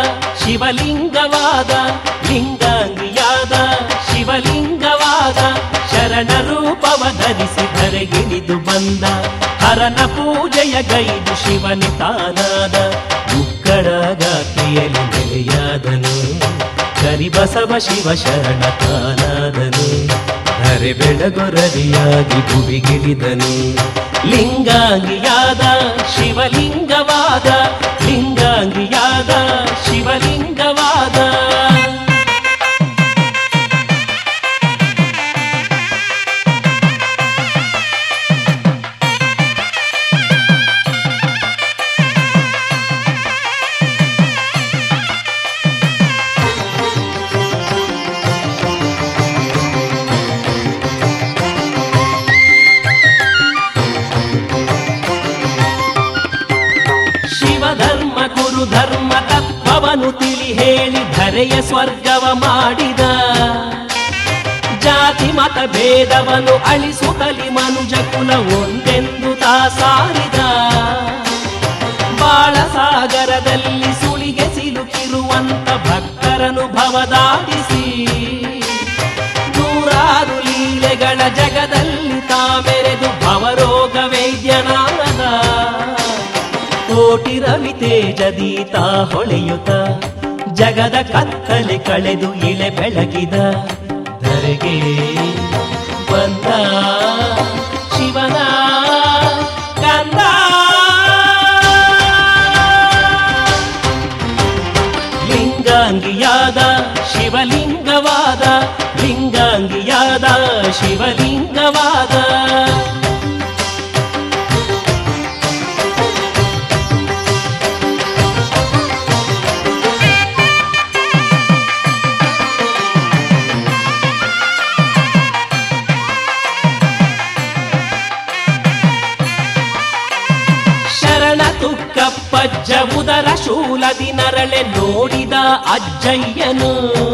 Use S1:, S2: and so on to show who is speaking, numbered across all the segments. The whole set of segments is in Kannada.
S1: ಶಿವಲಿಂಗವಾದ ಲಿಂಗಾಂಗಿಯಾದ ಶಿವಲಿಂಗವಾದ ಶರಣ ರೂಪವ ಧರಿಸಿ ಧರೆಗಿಳಿದು ಬಂದ ಹರನ ಪೂಜೆಯ ಗೈದು ಶಿವನಿ ತಾನಾದ ಉಕ್ಕಡ ಗಾತ್ರಿಯಲ್ಲಿ ನೆಲೆಯಾದನು ಕರಿಬಸವ ಶಿವ ಶರಣ ತಾನಾದನು ಧರೆ ಬೆಳಗೊರದಿಯಾಗಿ ಭುವಿಗಿಳಿದನು ಲಿಂಗಾಂಗಿಯಾದ ಶಿವಲಿಂಗವಾದ ಲಿಂಗಾಂಗಿಯಾದ ಶಿವಲಿಂಗವಾದ ಶಿವಧರ್ಮ ಗುರು ಧರ್ಮ ತತ್ವವನ್ನು ತಿಳಿ ಹೇಳಿ ಧರೆಯ ಸ್ವರ್ಗವ ಮಾಡಿದ ಜಾತಿ ಮತ ಭೇದವನ್ನು ಅಳಿಸುತ್ತಲಿ ಮನುಜ ಕುಲ ಒಂದೆಂದು ತಾ ಸಾರಿದ ಬಾಳ ಸಾಗರದಲ್ಲಿ ಸುಳಿಗೆ ಸಿಲುಕಿರುವಂತ ಭಕ್ತರನು ಭವದಾಡಿಸಿ ನೂರಾರು ಲೀಲೆಗಳ ಜಗದಲ್ಲಿ ತಾ ಮೆರೆದು ಭವರೋಗ ವೈದ್ಯನಾದ ಕೋಟಿ ರವಿ ತೇಜದಿ ತಾ ಹೊಳೆಯುತ್ತ ಜಗದ ಕತ್ತಲೆ ಕಳೆದು ಇಳೆ ಬೆಳಗಿದ ಧರೆಗೆ ಬಂದ ಶಿವನ ಕಂದ ಲಿಂಗಾಂಗಿಯಾದ ಶಿವಲಿಂಗವಾದ ಲಿಂಗಾಂಗಿಯಾದ ಶಿವಲಿಂಗವಾದ ಶರಣ ತುಕ್ಕಪ್ಪಜ್ಜ ಉದರ ಶೂಲದಿ ನರಳೆ ನೋಡಿದ ಅಜ್ಜಯ್ಯನು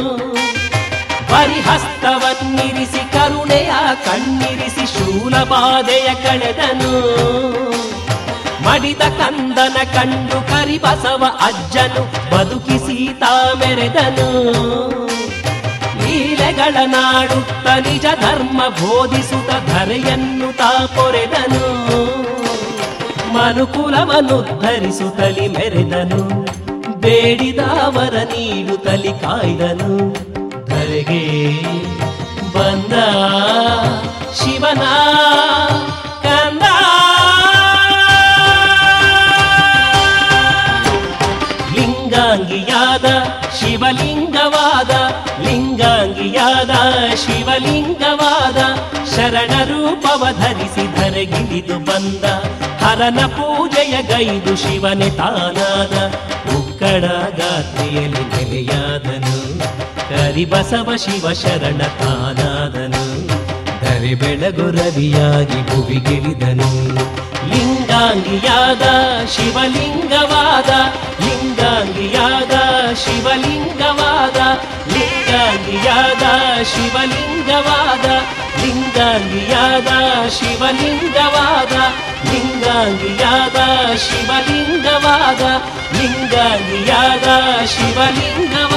S1: ಪರಿಹಸ್ತವನ್ನಿರಿಸಿ ಕರುಣೆಯ ಕಣ್ಣಿರಿಸಿ ಶೂಲಬಾಧೆಯ ಕಳೆದನು ಮಡಿದ ಕಂದನ ಕಂಡು ಕರಿಬಸವ ಅಜ್ಜನು ಬದುಕಿಸಿ ತಾ ಮೆರೆದನು ಲೀಲೆಗಳ ನಾಡುತ್ತ ನಿಜ ಧರ್ಮ ಬೋಧಿಸುತ್ತ ಧರೆಯನ್ನು ತಾ ಪೊರೆದನು ಮನುಕುಲವನ್ನು ಧರಿಸುತ್ತಲಿ ಮೆರೆದನು ಬೇಡಿದವರ ನೀಡುತ್ತಲಿ ಕಾಯ್ದನು ಧರೆಗೆ ಬಂದ ಶಿವನ ಕಂದ ಲಿಂಗಾಂಗಿಯಾದ ಶಿವಲಿಂಗವಾದ ಲಿಂಗಾಂಗಿಯಾದ ಶಿವಲಿಂಗವಾದ ಶರಣ ರೂಪವ ಧರಿಸಿ ಧರೆಗಿಳಿದು ಬಂದ ಹರನ ಪೂಜೆಯ ಗೈದು ಶಿವನೆ ತಾನಾದ ಉಕ್ಕಡ ಗಾತ್ರಿಯಲ್ಲಿ ನೆಲೆಯಾದನು ಕರಿಬಸವ ಶಿವ ಶರಣ ತಾನಾದನು ಧರೆ ಬೆಳಗು ರವಿಯಾಗಿ ಭುವಿಗಿಳಿದನು ಲಿಂಗಾಂಗಿಯಾದ ಶಿವಲಿಂಗವಾದ ಲಿಂಗಾಂಗಿಯಾದ ಶಿವಲಿಂಗವಾದ ಲಿಂಗಾಂಗಿಯಾದ ಶಿವಲಿಂಗವಾದ ಲಿಂಗಾಂಗಿಯಾದ ಶಿವಲಿಂಗವಾದ ಲಿಂಗಾಂಗಿಯಾದ ಶಿವಲಿಂಗವಾದ ಲಿಂಗಾಂಗಿಯಾದ ಶಿವಲಿಂಗವಾದ